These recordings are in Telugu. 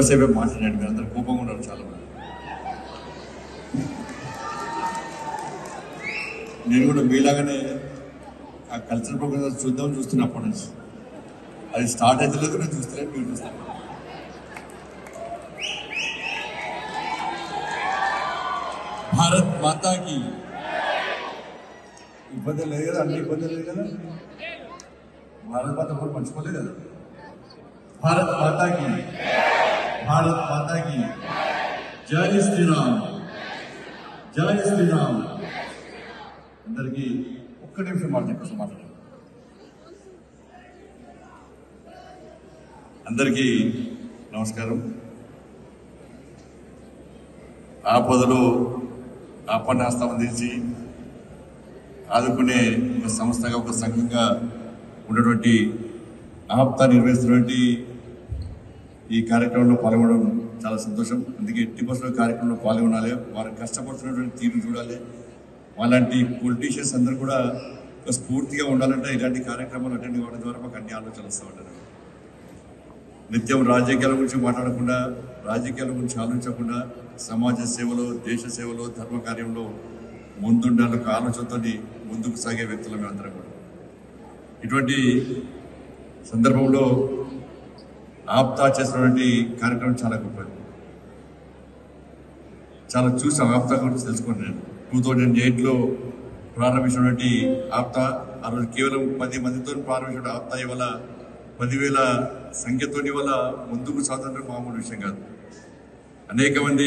ఎక్కువసేపే మాట్లాడండి మీరు అందరు కోపంగా ఉన్నారు చాలా మంది నేను కూడా మీలాగానే ఆ కల్చర్ ప్రోగ్రామ్ చూద్దాం చూస్తున్నా అప్పటి నుంచి అది స్టార్ట్ అయితే లేదు నేను చూస్తలేదు మీరు చూస్తాను భారత్ మాతాకి ఇబ్బంది లేదు కదా అన్ని ఇబ్బంది లేదు కదా భారత్ మాత కూడా మర్చిపోలేదు కదా భారత్ మాతాకి భారత్ మాతాకి జై శ్రీరామ్ జై శ్రీరామ్ అందరికీ ఒక్క నిమిషం మాట కోసం మాట్లాడండి అందరికీ నమస్కారం ఆపదలో ఆపన్నాస్తం అందించి ఆదుకునే ఒక సంస్థగా ఒక సంఘంగా ఉన్నటువంటి ఆప్తా నిర్వహిస్తున్నటువంటి ఈ కార్యక్రమంలో పాల్గొనడం చాలా సంతోషం అందుకే ఎట్టి బస్సులో కార్యక్రమంలో పాల్గొనాలి వారు కష్టపడుతున్నటువంటి తీరు చూడాలి అలాంటి పొలిటీషియన్స్ అందరూ కూడా ఒక స్ఫూర్తిగా ఉండాలంటే ఇలాంటి కార్యక్రమాలు అటెండ్ కావడం ద్వారా మాకు అన్ని ఆలోచనలు వస్తూ ఉంటారు నిత్యం రాజకీయాల గురించి మాట్లాడకుండా రాజకీయాల గురించి ఆలోచించకుండా సమాజ సేవలో దేశ సేవలో ధర్మ కార్యంలో ముందుండాలి ఒక ఆలోచనతో ముందుకు సాగే వ్యక్తులు మేమందరం కూడా ఇటువంటి సందర్భంలో ఆప్తా చేసినటువంటి కార్యక్రమం చాలా గొప్పది చాలా చూసాం ఆప్తా గురించి తెలుసుకోండి నేను టూ థౌజండ్ ఎయిట్లో ప్రారంభించినటువంటి ఆప్తా ఆ రోజు కేవలం పది మందితో ప్రారంభించిన ఆప్తా ఇవాళ పదివేల సంఖ్యతో ఇవాళ ముందుకు సాధన మామూలు విషయం కాదు అనేక మంది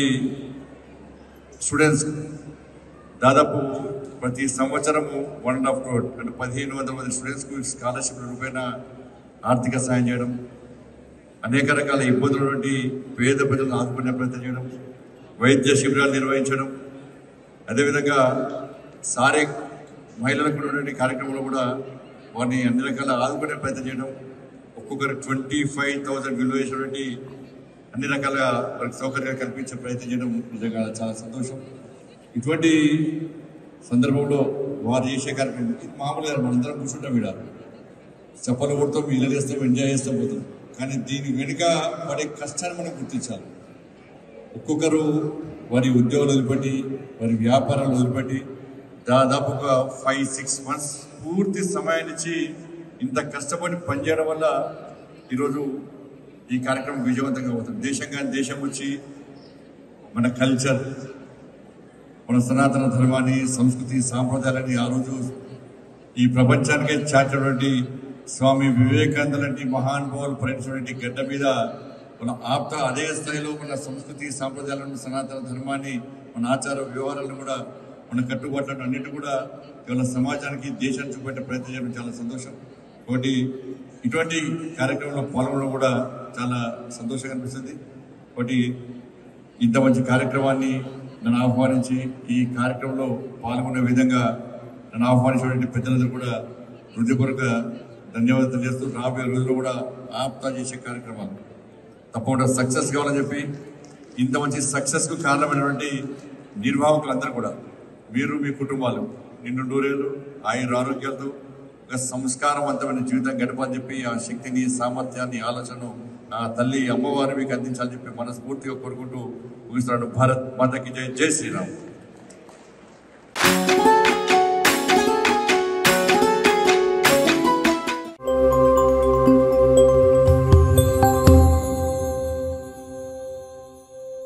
స్టూడెంట్స్ దాదాపు ప్రతి సంవత్సరము వన్ అండ్ హాఫ్ క్రోడ్ అంటే పదిహేను వందల మంది స్టూడెంట్స్కు స్కాలర్షిప్ రూపేణ ఆర్థిక సాయం చేయడం అనేక రకాల ఇబ్బందులు నుండి పేద ప్రజలను ఆదుకునే ప్రయత్నం చేయడం వైద్య శిబిరాలు నిర్వహించడం అదేవిధంగా సారే మహిళలకు ఉన్నటువంటి కార్యక్రమంలో కూడా వారిని అన్ని రకాల ఆదుకునే ప్రయత్నం చేయడం ఒక్కొక్కరు ట్వంటీ ఫైవ్ థౌసండ్ విలువ చేసినటువంటి అన్ని రకాల వారికి సౌకర్యాలు కల్పించే ప్రయత్నం చేయడం నిజంగా చాలా సంతోషం ఇటువంటి సందర్భంలో వారు చేసే కార్యక్రమం ఇది మామూలుగా మనందరం కూర్చుంటాం ఇక్కడ చెప్పలు కొడతాం ఇల్లు చేస్తాం ఎంజాయ్ చేస్తాం పోతాం కానీ దీని వెనుక పడే కష్టాన్ని మనం గుర్తించాలి ఒక్కొక్కరు వారి ఉద్యోగాలు వదిలిపెట్టి వారి వ్యాపారాలు వదిలిపెట్టి దాదాపు ఒక ఫైవ్ సిక్స్ మంత్స్ పూర్తి సమయాన్ని ఇచ్చి ఇంత కష్టపడి పనిచేయడం వల్ల ఈరోజు ఈ కార్యక్రమం విజయవంతంగా అవుతుంది దేశంగా దేశం వచ్చి మన కల్చర్ మన సనాతన ధర్మాన్ని సంస్కృతి సాంప్రదాయాలని ఆ రోజు ఈ ప్రపంచానికే చాటినటువంటి స్వామి వివేకానంద లాంటి మహానుభావులు పర్యటించినటువంటి గడ్డ మీద మన ఆప్త అదే స్థాయిలో మన సంస్కృతి సాంప్రదాయాలను సనాతన ధర్మాన్ని మన ఆచార వ్యవహారాలను కూడా మన కట్టుబాట్లను అన్నిటి కూడా ఇవాళ సమాజానికి దేశాన్ని చూపెట్టే ప్రయత్నం చేయడం చాలా సంతోషం ఒకటి ఇటువంటి కార్యక్రమంలో పాల్గొనడం కూడా చాలా సంతోషంగా అనిపిస్తుంది ఒకటి ఇంత మంచి కార్యక్రమాన్ని నన్ను ఆహ్వానించి ఈ కార్యక్రమంలో పాల్గొనే విధంగా నన్ను ఆహ్వానించినటువంటి పెద్దలందరూ కూడా హృదయపూర్వక ధన్యవాదాలు తెలియజేస్తూ రాబోయే రోజుల్లో కూడా ఆప్తా చేసే కార్యక్రమాలు తప్పకుండా సక్సెస్ కావాలని చెప్పి ఇంత మంచి సక్సెస్కు కారణమైనటువంటి నిర్వాహకులందరూ కూడా మీరు మీ కుటుంబాలు నిన్ను నూరేళ్ళు ఆయుర ఆరోగ్యాలతో ఒక సంస్కారవంతమైన జీవితం గడపని చెప్పి ఆ శక్తిని సామర్థ్యాన్ని ఆలోచనను ఆ తల్లి అమ్మవారి మీకు అందించాలని చెప్పి మనస్ఫూర్తిగా కోరుకుంటూ ముగిస్తున్నాడు భారత్ మాతకి జై జై శ్రీరామ్